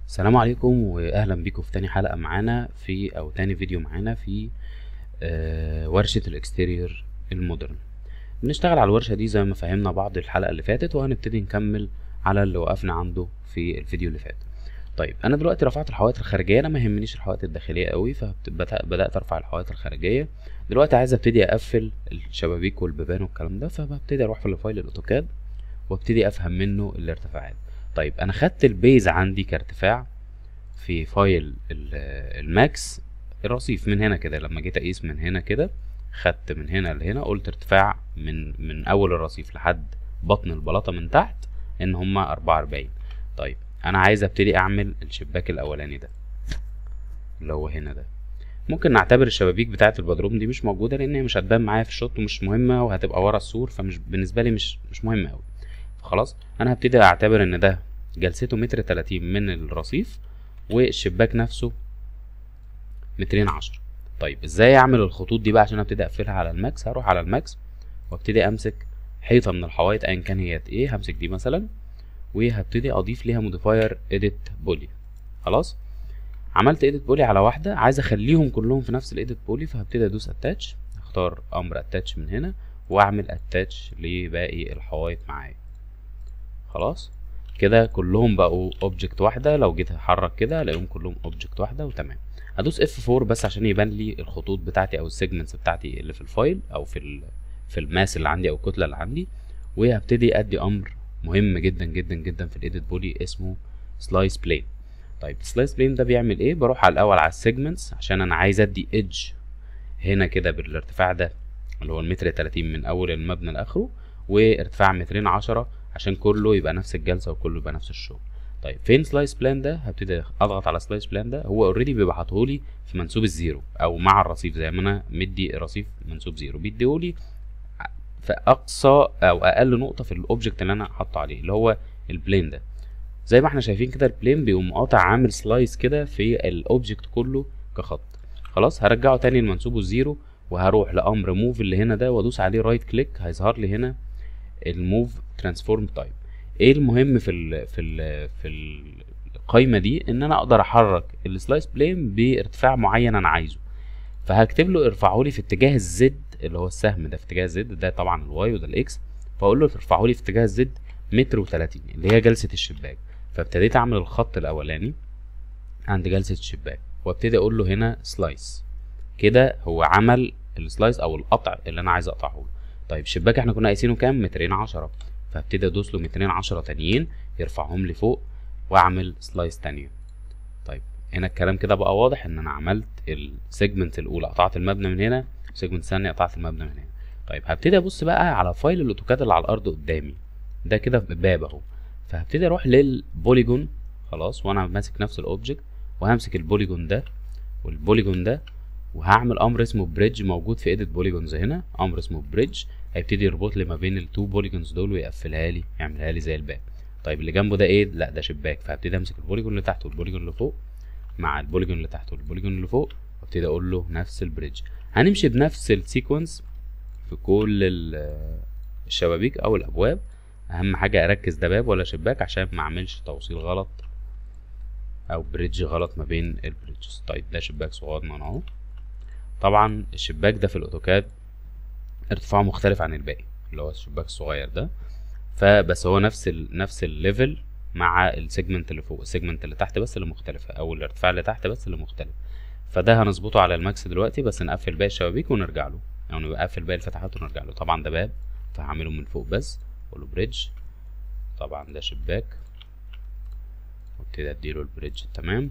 السلام عليكم واهلا بيكم في تاني حلقة معانا في او تاني فيديو معانا في آه، ورشة الاكستيرير المودرن بنشتغل على الورشة دي زي ما فهمنا بعض الحلقة اللي فاتت وهنبتدي نكمل على اللي وقفنا عنده في الفيديو اللي فات طيب انا دلوقتي رفعت الحوائط الخارجية انا ما يهمنيش الحوائط الداخلية قوي فبدأت ارفع الحوائط الخارجية دلوقتي عايز ابتدي اقفل الشبابيك والبيبان والكلام ده فببتدي اروح في الفايل الاوتوكاد وابتدي افهم منه الارتفاعات طيب انا خدت البيز عندي كارتفاع في فايل ال- الماكس الرصيف من هنا كده لما جيت اقيس من هنا كده خدت من هنا لهنا قلت ارتفاع من من اول الرصيف لحد بطن البلاطه من تحت ان هما 44 طيب انا عايز ابتدي اعمل الشباك الاولاني ده اللي هو هنا ده ممكن نعتبر الشبابيك بتاعه البدروم دي مش موجوده لان هي مش هتبان معايا في الشوط ومش مهمه وهتبقى ورا السور فمش بالنسبه لي مش مش مهمه قوي خلاص انا هبتدي اعتبر ان ده جلسته متر تلاتين من الرصيف والشباك نفسه مترين عشرة طيب ازاي اعمل الخطوط دي بقى عشان ابتدي اقفلها على الماكس هروح على الماكس وابتدي امسك حيطه من الحوايط ايا كان هي ايه همسك دي مثلا وهبتدي اضيف ليها موديفاير اديت بولي خلاص عملت اديت بولي على واحده عايز اخليهم كلهم في نفس الاديت بولي فهبتدي ادوس اتاتش اختار امر اتاتش من هنا واعمل اتاتش لباقي الحوايط معايا خلاص كده كلهم بقوا اوبجكت واحده لو جيت احرك كده الاقيهم كلهم اوبجكت واحده وتمام هدوس اف 4 بس عشان يبان لي الخطوط بتاعتي او السيجمنتس بتاعتي اللي في الفايل او في ال في الماس اللي عندي او الكتله اللي عندي وهبتدي ادي امر مهم جدا جدا جدا في الايديت بولي اسمه سلايس بلين طيب سلايس بلين ده بيعمل ايه بروح على الاول على السيجمنتس عشان انا عايز ادي ايدج هنا كده بالارتفاع ده اللي هو المتر 30 من اول المبنى لاخره وارتفاع مترين عشرة عشان كله يبقى نفس الجلسه وكله يبقى نفس الشغل طيب فين سلايس بلان ده هبتدي اضغط على سلايس بلان ده هو اوريدي بيبقى حاطهولي في منسوب الزيرو او مع الرصيف زي ما انا مدي رصيف منسوب زيرو بيديهولي في اقصى او اقل نقطه في الاوبجكت اللي انا حاطه عليه اللي هو البلين ده زي ما احنا شايفين كده البلين بيقوم قاطع عامل سلايس كده في الاوبجكت كله كخط خلاص هرجعه تاني لمنسوبه الزيرو وهروح لامر موف اللي هنا ده وادوس عليه رايت كليك هيظهر لي هنا الموف ترانسفورم تايب ايه المهم في ال في ال في القايمه دي ان انا اقدر احرك السلايس بلين بارتفاع معين انا عايزه فهكتب له ارفعه لي في اتجاه الزد اللي هو السهم ده في اتجاه الزد ده طبعا الواي وده الاكس فاقول له ارفعه لي في اتجاه الزد متر و30 اللي هي جلسه الشباك فابتديت اعمل الخط الاولاني عند جلسه الشباك وابتدي اقول له هنا سلايس كده هو عمل السلايس او القطع اللي انا عايز اقطعه له طيب الشباك احنا كنا قايسينه كام مترين عشرة فابتدي ادوس له مترين عشرة تانيين يرفعهم لي فوق واعمل سلايس تانية طيب هنا الكلام كده بقى واضح ان انا عملت السيجمنت الاولى قطعت المبنى من هنا والسيجمنت الثانيه قطعت المبنى من هنا طيب هبتدي ابص بقى على فايل الاوتوكاد اللي على الارض قدامي ده كده باب اهو فهبتدي اروح للبوليجون خلاص وانا ماسك نفس الاوبجكت وهمسك البوليجون ده والبوليجون ده وهعمل امر اسمه بريدج موجود في ايديت بوليجونز هنا امر اسمه بريدج هيبتدي يربط لي ما بين التو بوليجونز دول ويقفلها لي يعملها لي زي الباب طيب اللي جنبه ده ايه لا ده شباك فهبتدي امسك البوليجون اللي تحت والبوليجون اللي فوق مع البوليجون اللي تحت والبوليجون اللي فوق وابتدي اقول له نفس البريدج هنمشي بنفس السيكونس في كل ال- الشبابيك او الابواب اهم حاجه اركز ده باب ولا شباك عشان ما اعملش توصيل غلط او بريدج غلط ما بين البريدجز طيب ده شباك صغير اهو طبعا الشباك ده في الاوتوكاد ارتفاعه مختلف عن الباقي اللي هو الشباك الصغير ده فبس هو نفس ال نفس الليفل مع السيجمنت اللي فوق السيجمنت اللي تحت بس اللي مختلفة او الارتفاع اللي تحت بس اللي مختلف فده هنظبطه على الماكس دلوقتي بس نقفل باقي الشبابيك ونرجع له او يعني نقفل باقي الفتحات ونرجع له طبعا ده باب فهعمله من فوق بس اقول له بريدج طبعا ده شباك وابتدي اديله البريدج تمام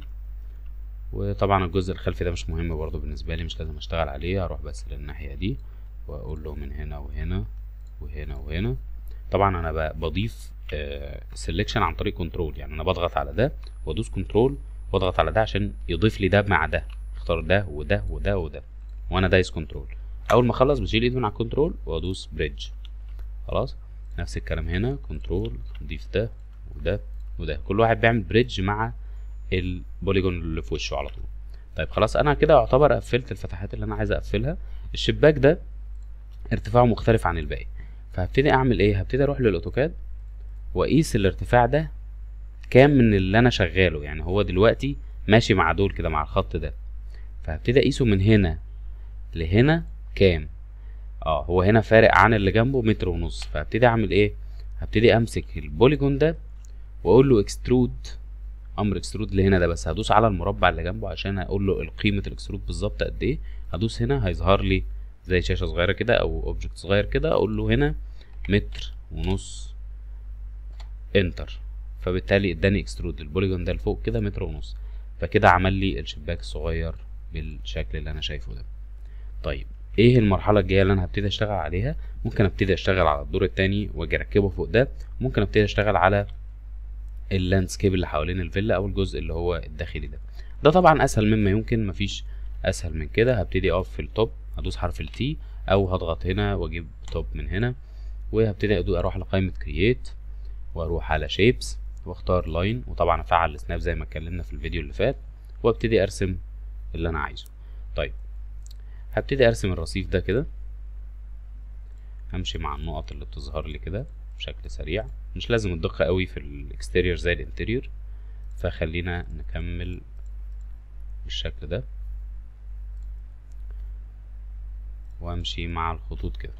وطبعا الجزء الخلفي ده مش مهم برضو بالنسبة لي مش لازم اشتغل عليه هروح بس للناحية دي واقول له من هنا وهنا وهنا وهنا طبعا انا ب- بضيف سelection عن طريق كنترول يعني انا بضغط على ده وادوس كنترول واضغط على ده عشان يضيف لي ده مع ده اختار ده وده وده وده وانا دايس كنترول اول ما اخلص بشيل ايدي من على الكنترول وادوس بريدج خلاص نفس الكلام هنا كنترول ضيف ده وده وده كل واحد بيعمل بريدج مع البوليجون اللي في وشه على طول طيب خلاص انا كده اعتبر قفلت الفتحات اللي انا عايز اقفلها الشباك ده ارتفاعه مختلف عن الباقي فهبتدي اعمل ايه هبتدي اروح للاوتوكاد واقيس الارتفاع ده كام من اللي انا شغاله يعني هو دلوقتي ماشي مع دول كده مع الخط ده فهبتدي اقيسه من هنا لهنا كام اه هو هنا فارق عن اللي جنبه متر ونص فهبتدي اعمل ايه هبتدي امسك البوليجون ده واقول له اكسترود امر اكسترود اللي هنا ده بس هدوس على المربع اللي جنبه عشان اقول له قيمه الاكسترود بالظبط قد ايه هدوس هنا هيظهر لي زي شاشه صغيره كده او اوبجكت صغير كده اقول له هنا متر ونص انتر فبالتالي اداني اكسترود البوليجون ده لفوق كده متر ونص فكده عمل لي الشباك الصغير بالشكل اللي انا شايفه ده طيب ايه المرحله الجايه اللي انا هبتدي اشتغل عليها ممكن ابتدي اشتغل على الدور التاني واجي اركبه فوق ده ممكن ابتدي اشتغل على اللاندسكيب اللي حوالين الفيلا او الجزء اللي هو الداخلي ده ده طبعا اسهل مما يمكن مفيش اسهل من كده هبتدي اقف في التوب هدوس حرف التي او هضغط هنا واجيب توب من هنا وهبتدي اروح لقائمه كرييت واروح على شيبس واختار لاين وطبعا افعل السناب زي ما اتكلمنا في الفيديو اللي فات وابتدي ارسم اللي انا عايزه طيب هبتدي ارسم الرصيف ده كده همشي مع النقط اللي بتظهر لي كده بشكل سريع مش لازم الدقة قوي في الاكستيريور زي الانتريور فخلينا نكمل بالشكل ده وامشي مع الخطوط كده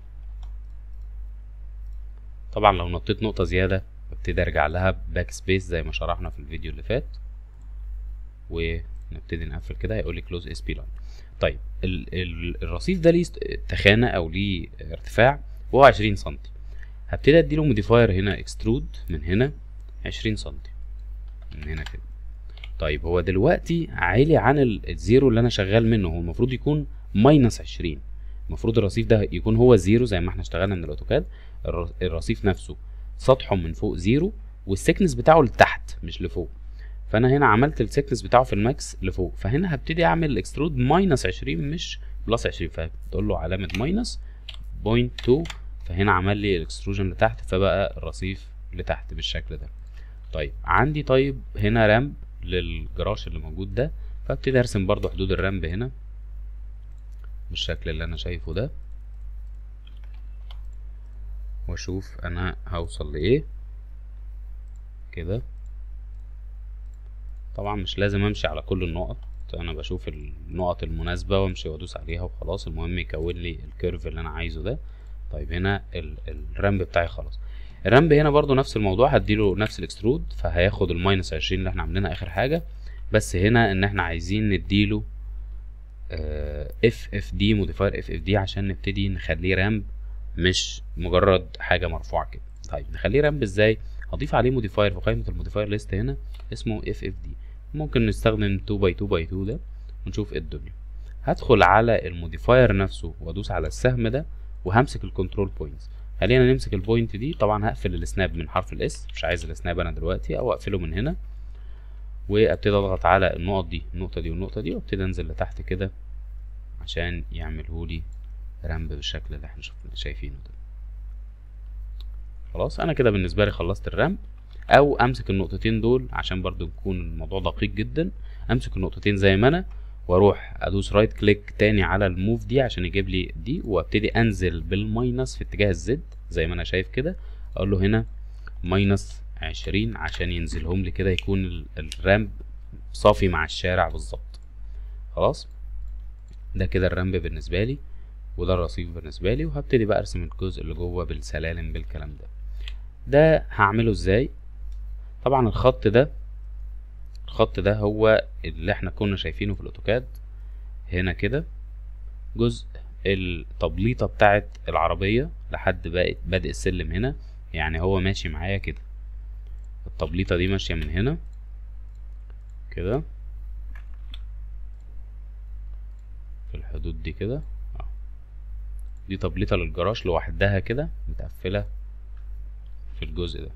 طبعا لو نطيت نقطة زيادة ببتدي ارجع لها باك سبيس زي ما شرحنا في الفيديو اللي فات ونبتدي نقفل كده هيقول لي كلوز اس بي لاين طيب ال ال الرصيف ده ليه تخانة او ليه ارتفاع وهو عشرين سنتي هبتدي اديله موديفاير هنا اكسترود من هنا عشرين سنتي من هنا كده طيب هو دلوقتي عالي عن الزيرو اللي انا شغال منه هو المفروض يكون ماينس عشرين المفروض الرصيف ده يكون هو زيرو زي ما احنا اشتغلنا من الاوتوكاد الرصيف نفسه سطحه من فوق زيرو والسكنس بتاعه لتحت مش لفوق فانا هنا عملت السكنس بتاعه في الماكس لفوق فهنا هبتدي اعمل اكسترود ماينس عشرين مش بلس عشرين فتقول له علامة ماينس بوينت تو فهنا عمل لي الاكستروجن لتحت فبقى الرصيف لتحت بالشكل ده طيب عندي طيب هنا رامب للجراش اللي موجود ده فابتدي ارسم برضو حدود الرامب هنا بالشكل اللي انا شايفه ده واشوف انا هوصل لايه كده طبعا مش لازم امشي على كل النقط انا بشوف النقط المناسبة وامشي وادوس عليها وخلاص المهم يكون لي الكيرف اللي انا عايزه ده طيب هنا الرامب بتاعي خلاص الرامب هنا برضو نفس الموضوع هديله نفس الاكسترود فهياخد الماينس عشرين اللي احنا عاملينها اخر حاجة بس هنا ان احنا عايزين نديله اف اف دي موديفاير اف اف دي عشان نبتدي نخليه رامب مش مجرد حاجة مرفوعة كده طيب نخليه رامب ازاي هضيف عليه موديفاير في قائمة الموديفاير ليست هنا اسمه اف اف دي ممكن نستخدم 2 باي 2 باي 2 ده ونشوف ايه الدنيا هدخل على الموديفاير نفسه وادوس على السهم ده وهمسك الكنترول بوينتس خلينا نمسك البوينت دي طبعا هقفل السناب من حرف الاس مش عايز السناب انا دلوقتي او اقفله من هنا وابتدي اضغط على النقط دي النقطه دي والنقطه دي وابتدي انزل لتحت كده عشان يعملهولي رامب بالشكل اللي احنا شايفينه ده خلاص انا كده بالنسبه لي خلصت الرامب او امسك النقطتين دول عشان برضو يكون الموضوع دقيق جدا امسك النقطتين زي ما انا واروح ادوس رايت كليك تاني على الموف دي عشان يجيب لي دي وابتدي انزل بالماينس في اتجاه الزد زي ما انا شايف كده اقول له هنا ماينس عشرين عشان ينزلهم لي كده يكون الرامب صافي مع الشارع بالظبط خلاص ده كده الرامب بالنسبه لي وده الرصيف بالنسبه لي وهبتدي بقى ارسم الجزء اللي جوه بالسلالم بالكلام ده ده هعمله ازاي طبعا الخط ده الخط ده هو اللي احنا كنا شايفينه في الاوتوكاد هنا كده جزء التبليطة بتاعت العربية لحد بقت بادئ السلم هنا يعني هو ماشي معايا كده التبليطة دي ماشية من هنا كده في الحدود دي كده دي تبليطة للجراج لوحدها كده متقفلة في الجزء ده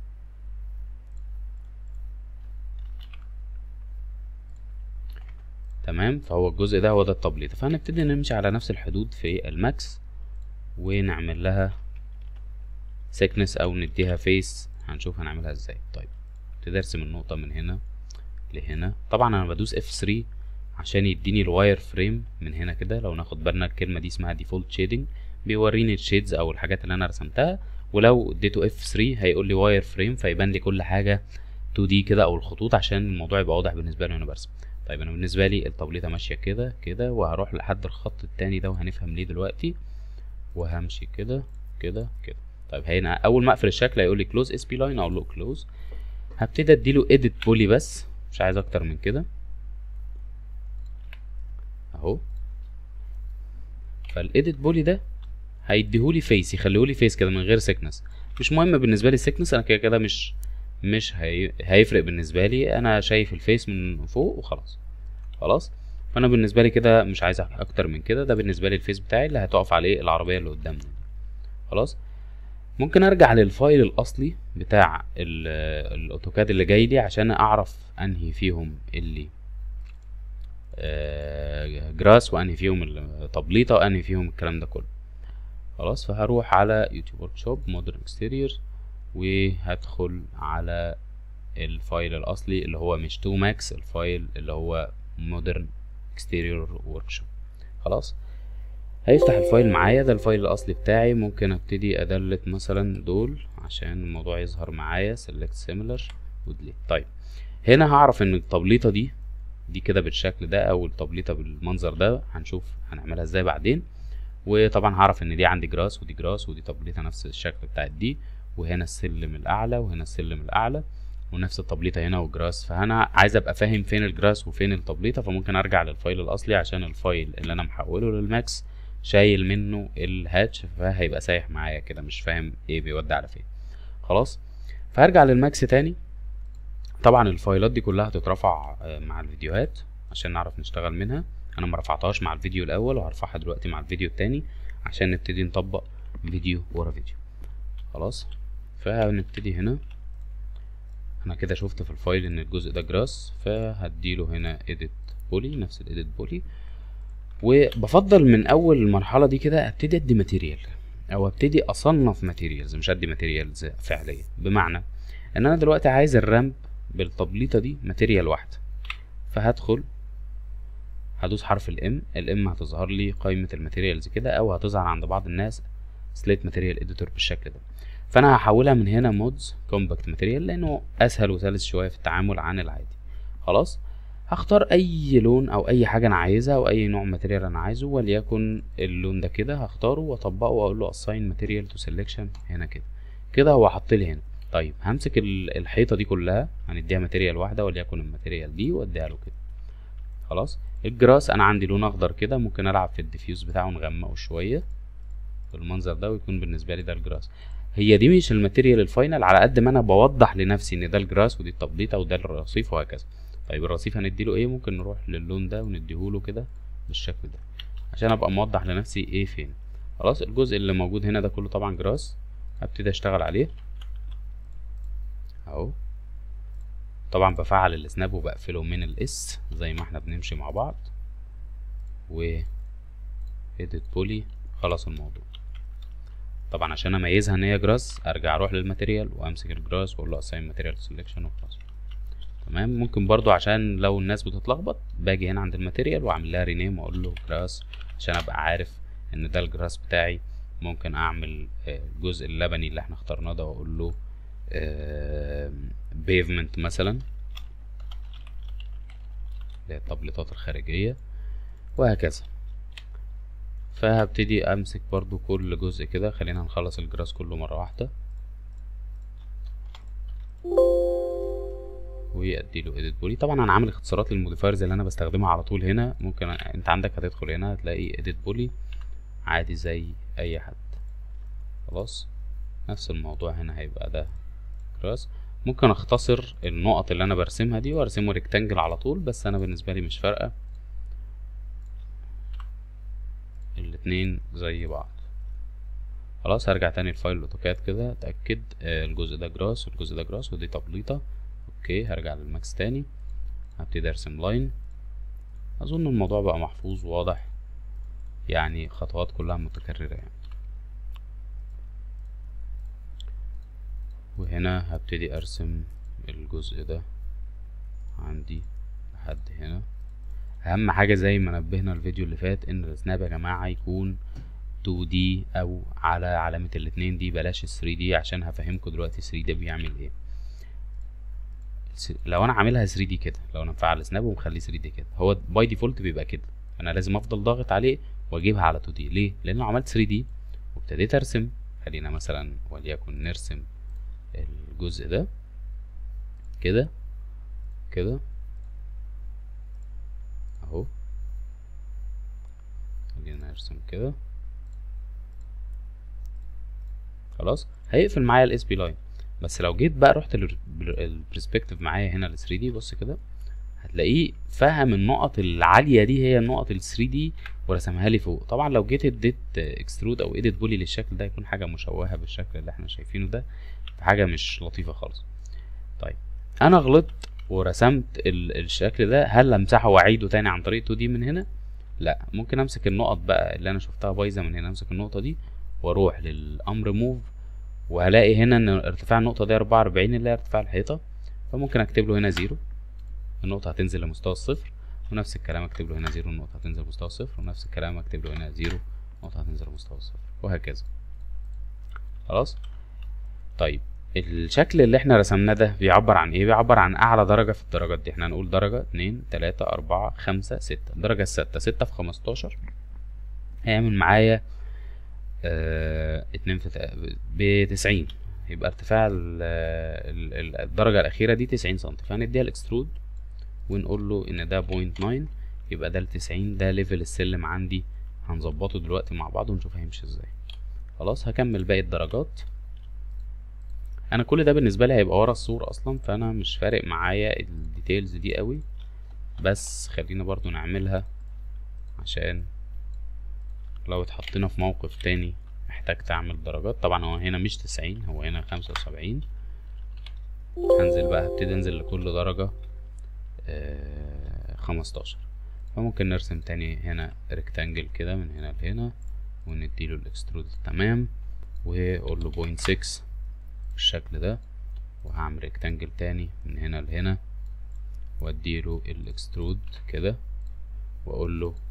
تمام فهو الجزء ده هو ده التبليط فهنبتدي نمشي على نفس الحدود في الماكس ونعمل لها سيكنس او نديها فيس هنشوف هنعملها ازاي طيب ابتدي ارسم النقطة من هنا لهنا طبعا انا بدوس F3 عشان يديني الواير فريم من هنا كده لو ناخد بالنا الكلمة دي اسمها ديفولت شيدنج بيوريني الشيدز او الحاجات اللي انا رسمتها ولو اديته F3 هيقول لي واير فريم فيبان لي كل حاجة 2 دي كده او الخطوط عشان الموضوع يبقى واضح بالنسبه لي وانا برسم طيب انا بالنسبه لي التبليطه ماشيه كده كده وهروح لحد الخط التاني ده وهنفهم ليه دلوقتي وهمشي كده كده كده طيب هنا اول ما اقفل الشكل هيقول لي كلوز اس بي لاين اقول له كلوز هبتدي اديله اديت بولي بس مش عايز اكتر من كده اهو فالايديت بولي ده هيديهولي فيس يخليهولي فيس كده من غير سيكنس مش مهم بالنسبه لي السيكنس انا كده كده مش مش هي... هيفرق بالنسبه لي انا شايف الفيس من فوق وخلاص خلاص فانا بالنسبه لي كده مش عايز اكتر من كده ده بالنسبه لي الفيس بتاعي اللي هتقف عليه العربيه اللي قدامنا خلاص ممكن ارجع للفايل الاصلي بتاع الاوتوكاد اللي جاي لي عشان اعرف انهي فيهم اللي آه جراس وانهي فيهم التبليطه وانهي فيهم الكلام ده كله خلاص فهروح على يوتيوب ورك شوب مودرن اكستيريور وهدخل على الفايل الاصلي اللي هو مش 2 ماكس الفايل اللي هو مودرن اكستيريور ورك شوب خلاص هيفتح الفايل معايا ده الفايل الاصلي بتاعي ممكن ابتدي ادلت مثلا دول عشان الموضوع يظهر معايا select similar وديليت طيب هنا هعرف ان التبليطه دي دي كده بالشكل ده او التبليطه بالمنظر ده هنشوف هنعملها ازاي بعدين وطبعا هعرف ان دي عندي جراس ودي جراس ودي تبليطه نفس الشكل بتاعت دي وهنا السلم الاعلى وهنا السلم الاعلى ونفس التبليطه هنا والجراس فانا عايز ابقى فاهم فين الجراس وفين التبليطه فممكن ارجع للفايل الاصلي عشان الفايل اللي انا محوله للماكس شايل منه الهاتش فهيبقى سايح معايا كده مش فاهم ايه بيودي على فين خلاص فهرجع للماكس تاني طبعا الفايلات دي كلها هتترفع مع الفيديوهات عشان نعرف نشتغل منها انا ما رفعتهاش مع الفيديو الاول وهرفعها دلوقتي مع الفيديو التاني عشان نبتدي نطبق فيديو ورا فيديو خلاص فهنبتدي هنا انا كده شفت في الفايل ان الجزء ده جراس فهديله هنا edit بولي نفس الايديت بولي وبفضل من اول المرحله دي كده ابتدي ادي ماتيريال او ابتدي اصنف ماتيريالز مش ادي ماتيريالز فعليه بمعنى ان انا دلوقتي عايز الرامب بالتبليطه دي ماتيريال واحده فهدخل هدوس حرف الام الام هتظهر لي قائمه الماتيريالز كده او هتظهر عند بعض الناس سليت ماتيريال اديتور بالشكل ده فانا هحولها من هنا مودز كومباكت ماتيريال لانه اسهل وسلس شويه في التعامل عن العادي خلاص هختار اي لون او اي حاجه انا عايزها او اي نوع ماتيريال انا عايزه وليكن اللون ده كده هختاره واطبقه واقول له assign material to selection هنا كده كده هو حط لي هنا طيب همسك الحيطه دي كلها هنديها ماتيريال واحده وليكن الماتيريال دي واديها له كده خلاص الجراس انا عندي لون اخضر كده ممكن العب في الديفيوز بتاعه نغمقه شويه بالمنظر ده ويكون بالنسبه لي ده الجراس هي دي مش الماتيريال الفاينل على قد ما انا بوضح لنفسي ان ده الجراس ودي التبليطه وده الرصيف وهكذا طيب الرصيف هنديله ايه ممكن نروح للون ده ونديهوله كده بالشكل ده عشان ابقى موضح لنفسي ايه فين خلاص الجزء اللي موجود هنا ده كله طبعا جراس هبتدي اشتغل عليه اهو طبعا بفعل السناب وبقفله من الاس زي ما احنا بنمشي مع بعض و edit بولي خلاص الموضوع طبعا عشان اميزها ان هي جراس ارجع اروح للماتيريال وامسك الجراس واقول له assign material selection وخلاص تمام ممكن برضو عشان لو الناس بتتلخبط باجي هنا عند الماتيريال واعمل لها رينيم واقول له جراس عشان ابقى عارف ان ده الجراس بتاعي ممكن اعمل الجزء اللبني اللي احنا اخترناه ده واقول له بيفمنت مثلا اللي هي التبليطات الخارجية وهكذا فهبتدي امسك برضو كل جزء كده خلينا نخلص الجراس كله مرة واحدة واديله edit بولي طبعا انا عامل اختصارات للموديفايرز اللي انا بستخدمها على طول هنا ممكن انت عندك هتدخل هنا هتلاقي edit بولي عادي زي اي حد خلاص نفس الموضوع هنا هيبقى ده جراس ممكن اختصر النقط اللي انا برسمها دي وارسمه ريكتانجل على طول بس انا بالنسبه لي مش فارقه الاتنين زي بعض خلاص هرجع تاني الفايل الاوتوكاد كده اتاكد آه الجزء ده جراس والجزء ده جراس ودي تبليطه اوكي هرجع للماكس تاني هبتدي ارسم لاين اظن الموضوع بقى محفوظ وواضح يعني خطوات كلها متكرره يعني وهنا هبتدي ارسم الجزء ده عندي لحد هنا اهم حاجه زي ما نبهنا الفيديو اللي فات ان السناب يا جماعه يكون 2 دي او على علامه الاتنين دي بلاش ال 3 دي عشان هفهمكم دلوقتي 3 دي بيعمل ايه س- لو انا عاملها 3 دي كده لو انا مفعل سناب ومخليه 3 دي كده هو باي ديفولت بيبقى كده انا لازم افضل ضاغط عليه واجيبها على 2 دي ليه لان لو عملت 3 دي وابتديت ارسم خلينا مثلا وليكن نرسم الجزء ده كده كده اهو خلينا نرسم كده خلاص هيقفل معايا الاس بي لاين بس لو جيت بقى رحت البرسبكتيف معايا هنا ل 3 دي بص كده هتلاقيه فهم النقط العاليه دي هي النقط ال 3 دي ورسمها لي فوق طبعا لو جيت اديت اكسترود او اديت بولي للشكل ده يكون حاجه مشوهه بالشكل اللي احنا شايفينه ده حاجه مش لطيفه خالص طيب انا غلطت ورسمت ال- الشكل ده هل امسحه واعيده تاني عن طريق 2 دي من هنا لا ممكن امسك النقط بقى اللي انا شفتها بايظه من هنا امسك النقطه دي واروح للامر موف وهلاقي هنا ان ارتفاع النقطه دي 44 اللي هي ارتفاع الحيطه فممكن اكتب له هنا زيرو النقطه هتنزل لمستوى الصفر ونفس الكلام اكتب له هنا زيرو النقطه هتنزل لمستوى الصفر ونفس الكلام اكتب له هنا زيرو النقطه هتنزل لمستوى الصفر وهكذا خلاص طيب الشكل اللي احنا رسمناه ده بيعبر عن ايه بيعبر عن اعلى درجه في الدرجات دي احنا هنقول درجه اتنين تلاتة اربعة خمسة ستة الدرجه السادسه ستة في خمستاشر هيعمل معايا آه اتنين في بتسعين يبقى ارتفاع ال- ال- ال- الدرجة الأخيرة دي تسعين سنتي فهنديها الاكسترود ونقول له إن ده بوينت ناين يبقى ده التسعين ده ليفل السلم عندي هنظبطه دلوقتي مع بعض ونشوف هيمشي ازاي خلاص هكمل باقي الدرجات انا كل ده بالنسبه لي هيبقى ورا الصورة اصلا فانا مش فارق معايا الديتيلز دي قوي بس خلينا برضو نعملها عشان لو اتحطينا في موقف تاني محتاج اعمل درجات طبعا هو هنا مش تسعين هو هنا خمسة وسبعين هنزل بقى هبتدي انزل لكل درجة خمستاشر فممكن نرسم تاني هنا ريكتانجل كده من هنا لهنا ونديله الاكسترود تمام واقول له بوينت سكس بالشكل ده وهعمل ريكتانجل تاني من هنا لهنا واديله الاكسترود كده واقول له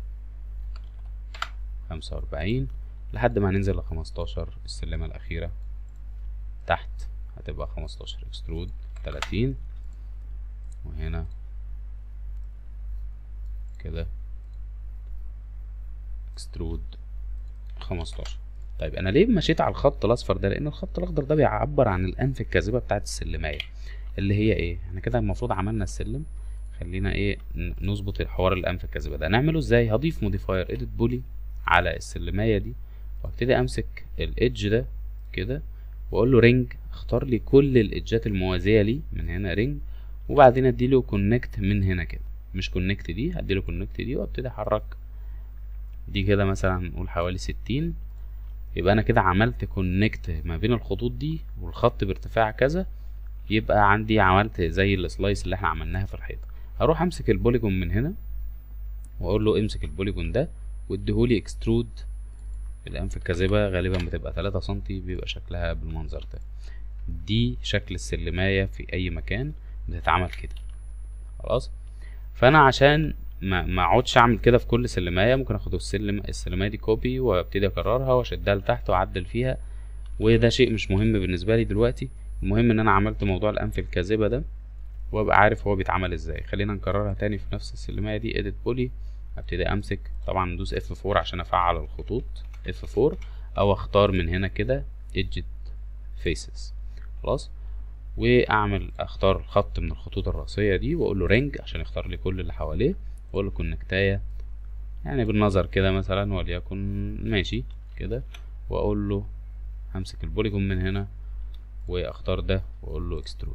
خمسة وأربعين لحد ما هننزل لخمستاشر السلمة الأخيرة تحت هتبقى خمستاشر اكسترود تلاتين وهنا كده اكسترود خمستاشر طيب انا ليه مشيت على الخط الاصفر ده لان الخط الاخضر ده بيعبر عن الانف الكاذبه بتاعت السلمايه اللي هي ايه احنا كده المفروض عملنا السلم خلينا ايه ن- نظبط الحوار الانف الكاذبه ده نعمله ازاي هضيف موديفاير اديت بولي على السلمايه دي وابتدي امسك الايدج ده كده واقول له رينج اختار لي كل الايدجات الموازيه لي من هنا رينج وبعدين اديله كونكت من هنا كده مش كونكت دي هديله كونكت دي وابتدي احرك دي كده مثلا نقول حوالي ستين يبقى انا كده عملت كونكت ما بين الخطوط دي والخط بارتفاع كذا يبقى عندي عملت زي السلايس اللي احنا عملناها في الحيطه هروح امسك البوليجون من هنا واقول له امسك البوليجون ده واديهولي اكسترود الانف الكاذبه غالبا بتبقى 3 سنتي بيبقى شكلها بالمنظر ده دي شكل السلمايه في اي مكان بتتعمل كده خلاص فانا عشان ما ما اقعدش اعمل كده في كل سلمايه ممكن اخد السلم السلمايه دي كوبي وابتدي اكررها واشدها لتحت واعدل فيها وده شيء مش مهم بالنسبه لي دلوقتي المهم ان انا عملت موضوع الانف الكاذبه ده وابقى عارف هو بيتعمل ازاي خلينا نكررها تاني في نفس السلمايه دي اديت بولي ابتدي امسك طبعا ندوس اف 4 عشان افعل الخطوط اف 4 او اختار من هنا كده ايدجت فيسز خلاص واعمل اختار خط من الخطوط الرئيسيه دي واقول له رينج عشان يختار لي كل اللي حواليه واقول له كونكتايه يعني بالنظر كده مثلا وليكن ماشي كده واقول له همسك البوليجون من هنا واختار ده واقول له اكسترود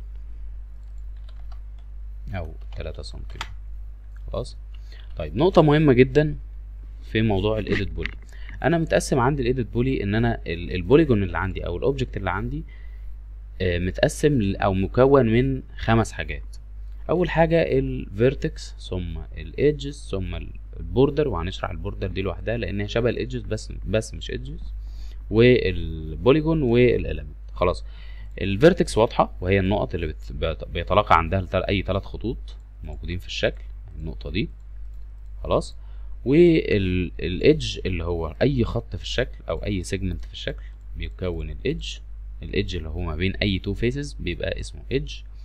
او 3 سنتي خلاص طيب نقطة مهمة جدا في موضوع الايديت بولي انا متقسم عندي الايديت بولي ان انا ال- البوليجون اللي عندي او الاوبجكت اللي عندي آه، متقسم ل- او مكون من خمس حاجات اول حاجة الفيرتكس ثم الايدجز ثم البوردر وهنشرح البوردر دي لوحدها لان هي شبه الايدجز بس بس مش ايدجز والبوليجون والاليمنت خلاص الفيرتكس واضحة وهي النقط اللي بت- بيت- بيتلاقى عندها التل- اي ثلاث خطوط موجودين في الشكل النقطة دي خلاص والايدج اللي هو اي خط في الشكل او اي سيجمنت في الشكل بيكون الايدج الايدج اللي هو ما بين اي تو فيسز بيبقى اسمه ايدج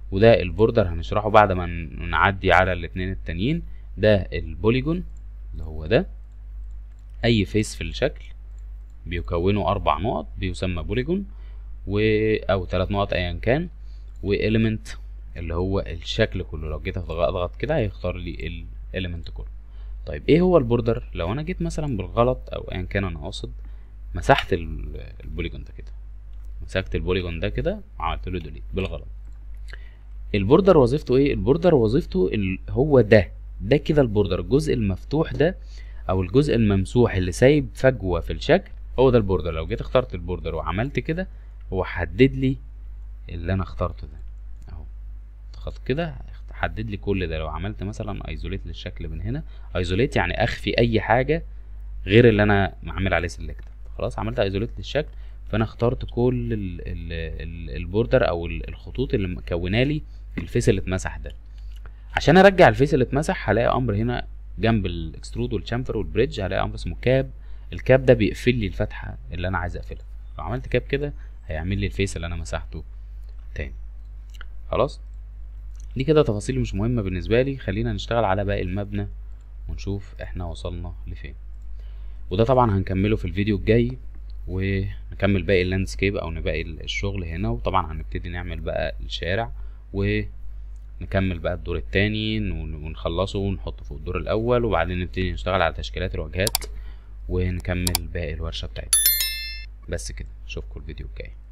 وده البوردر هنشرحه بعد ما ن- نعدي على الاتنين التانيين ده البوليجون اللي هو ده اي فيس في الشكل بيكونه اربع نقط بيسمى بوليجون و او ثلاث نقط ايا كان واليمنت اللي هو الشكل كله لو جيت أضغ- اضغط كده هيختار لي الاليمنت كله طيب ايه هو البوردر لو انا جيت مثلا بالغلط او ايا كان انا قاصد مسحت ال- البوليجون ده كده مسكت البوليجون ده كده وعملت له ديليت بالغلط البوردر وظيفته ايه البوردر وظيفته ال... هو ده ده كده البوردر الجزء المفتوح ده او الجزء الممسوح اللي سايب فجوه في الشكل هو ده البوردر لو جيت اخترت البوردر وعملت كده هو حدد لي اللي انا اخترته ده اهو خط كده حدد لي كل ده لو عملت مثلا ايزوليت للشكل من هنا ايزوليت يعني اخفي اي حاجه غير اللي انا عامل عليه سيلكت خلاص عملت ايزوليت للشكل فانا اخترت كل ال ال ال البوردر او ال- الخطوط اللي مكونه لي الفيس اللي اتمسح ده عشان ارجع الفيس اللي اتمسح هلاقي امر هنا جنب الاكسترود والشامفر والبريدج هلاقي امر اسمه كاب الكاب ده بيقفل لي الفتحه اللي انا عايز اقفلها لو عملت كاب كده هيعمل لي الفيس اللي انا مسحته تاني خلاص دي كده تفاصيل مش مهمه بالنسبه لي خلينا نشتغل على باقي المبنى ونشوف احنا وصلنا لفين وده طبعا هنكمله في الفيديو الجاي ونكمل باقي اللاندسكيب او باقي الشغل هنا وطبعا هنبتدي نعمل بقى الشارع ونكمل بقى الدور التاني ون- ونخلصه ونحطه فوق الدور الاول وبعدين نبتدي نشتغل على تشكيلات الواجهات ونكمل باقي الورشة بتاعتنا بس كده اشوفكم الفيديو الجاي